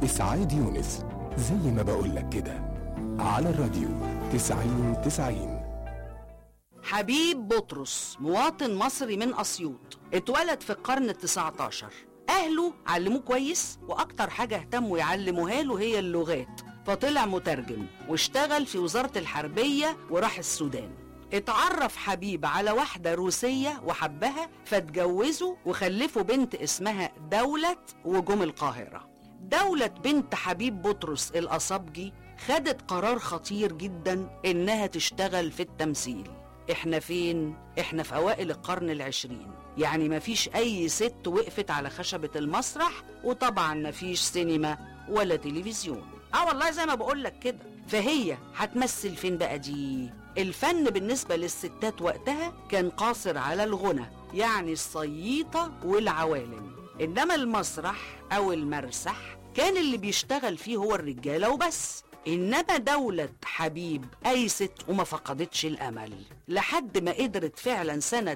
إسعاد يونس زي ما بقولك كده على الراديو تسعين تسعين حبيب بطرس مواطن مصري من أسيوط اتولد في القرن التسعة عشر أهله علموه كويس وأكتر حاجة اهتموا يعلموها له هي اللغات فطلع مترجم واشتغل في وزارة الحربية وراح السودان اتعرف حبيب على واحدة روسية وحبها فاتجوزوا وخلفوا بنت اسمها دولة وجم القاهرة دولة بنت حبيب بطرس الأصابجي خدت قرار خطير جدا إنها تشتغل في التمثيل احنا فين؟ احنا في اوائل القرن العشرين يعني مفيش اي ست وقفت على خشبة المسرح وطبعا مفيش سينما ولا تلفزيون اه والله زي ما بقولك كده فهي هتمثل فين بقى دي الفن بالنسبة للستات وقتها كان قاصر على الغنى يعني الصييطة والعوالم إنما المسرح أو المرسح كان اللي بيشتغل فيه هو الرجالة وبس إنما دولة حبيب أيست وما فقدتش الأمل لحد ما قدرت فعلا سنة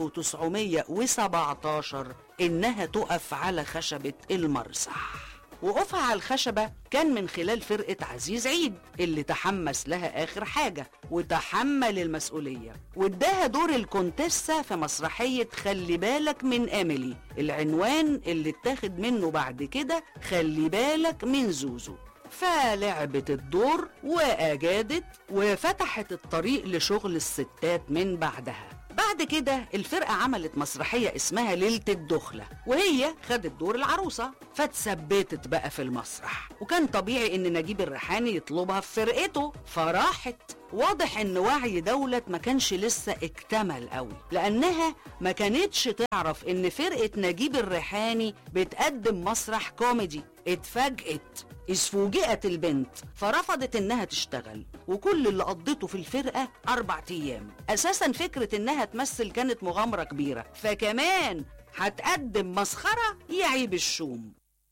1917 إنها تقف على خشبة المرسح وقوفها على الخشبة كان من خلال فرقة عزيز عيد اللي تحمس لها آخر حاجة وتحمل المسؤولية واداها دور الكونتيسة في مسرحية خلي بالك من أميلي العنوان اللي اتاخد منه بعد كده خلي بالك من زوزو فلعبت الدور وأجادت وفتحت الطريق لشغل الستات من بعدها بعد كده الفرقة عملت مسرحية اسمها ليلة الدخلة وهي خدت دور العروسة فاتثبتت بقى في المسرح وكان طبيعي ان نجيب الريحاني يطلبها في فرقته فراحت واضح ان وعي دولة ما كانش لسه اكتمل قوي لانها ما كانتش تعرف ان فرقة نجيب الريحاني بتقدم مسرح كوميدي اتفاجئت إذ فوجئت البنت فرفضت إنها تشتغل وكل اللي قضته في الفرقة أربع أيام أساسا فكرة إنها تمثل كانت مغامرة كبيرة فكمان هتقدم مسخرة يعيب الشوم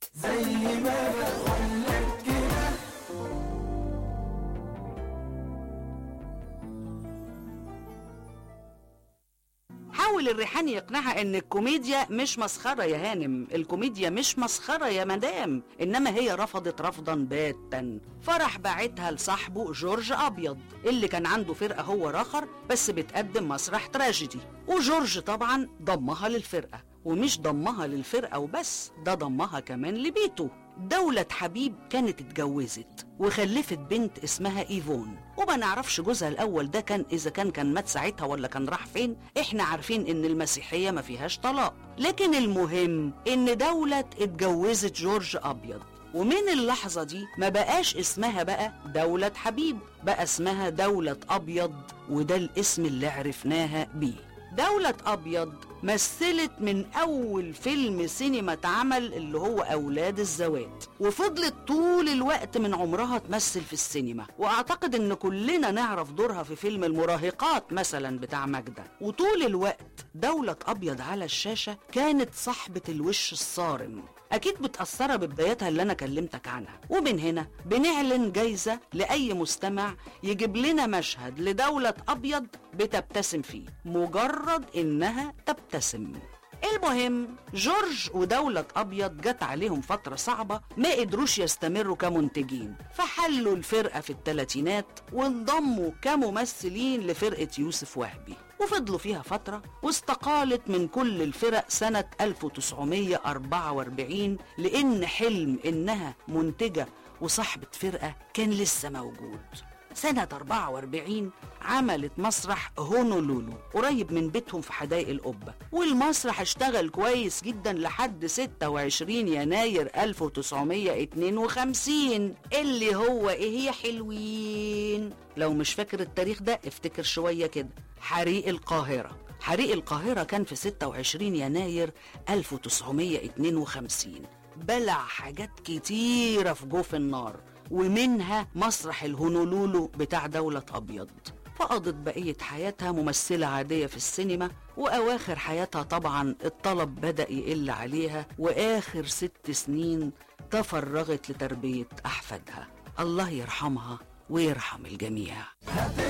حاول الريحاني يقنعها ان الكوميديا مش مسخرة يا هانم الكوميديا مش مسخرة يا مدام انما هي رفضت رفضا باتا فرح باعتها لصاحبه جورج ابيض اللي كان عنده فرقة هو راخر بس بتقدم مسرح تراجيدي وجورج طبعا ضمها للفرقة ومش ضمها للفرقة وبس ده ضمها كمان لبيته دولة حبيب كانت اتجوزت وخلفت بنت اسمها ايفون وما نعرفش جوزها الاول ده كان اذا كان كان مات ساعتها ولا كان راح فين احنا عارفين ان المسيحية ما فيهاش طلاق لكن المهم ان دولة اتجوزت جورج ابيض ومن اللحظة دي ما بقاش اسمها بقى دولة حبيب بقى اسمها دولة أبيض وده الاسم اللي عرفناها بيه دولة أبيض مثلت من أول فيلم سينما اتعمل اللي هو أولاد الزوات وفضلت طول الوقت من عمرها تمثل في السينما وأعتقد إن كلنا نعرف دورها في فيلم المراهقات مثلا بتاع ماجدة وطول الوقت دولة أبيض على الشاشة كانت صاحبة الوش الصارم أكيد متأثرة ببدايتها اللي أنا كلمتك عنها ومن هنا بنعلن جايزة لأي مستمع يجيب لنا مشهد لدولة أبيض بتبتسم فيه مجرد إنها تبتسم المهم جورج ودولة أبيض جت عليهم فترة صعبة ما قدروش يستمروا كمنتجين فحلوا الفرقة في الثلاثينات وانضموا كممثلين لفرقة يوسف وهبي وفضلوا فيها فترة واستقالت من كل الفرق سنة 1944 لأن حلم إنها منتجة وصاحبة فرقة كان لسه موجود سنة 44 عملت مسرح هونولولو قريب من بيتهم في حدائق القبة والمسرح اشتغل كويس جدا لحد 26 يناير 1952 اللي هو ايه يا حلوين لو مش فاكر التاريخ ده افتكر شوية كده حريق القاهرة حريق القاهرة كان في 26 يناير 1952 بلع حاجات كتيرة في جوف النار ومنها مسرح الهونولولو بتاع دولة أبيض فقضت بقية حياتها ممثلة عادية في السينما وأواخر حياتها طبعا الطلب بدأ يقل عليها وآخر ست سنين تفرغت لتربية أحفادها الله يرحمها ويرحم الجميع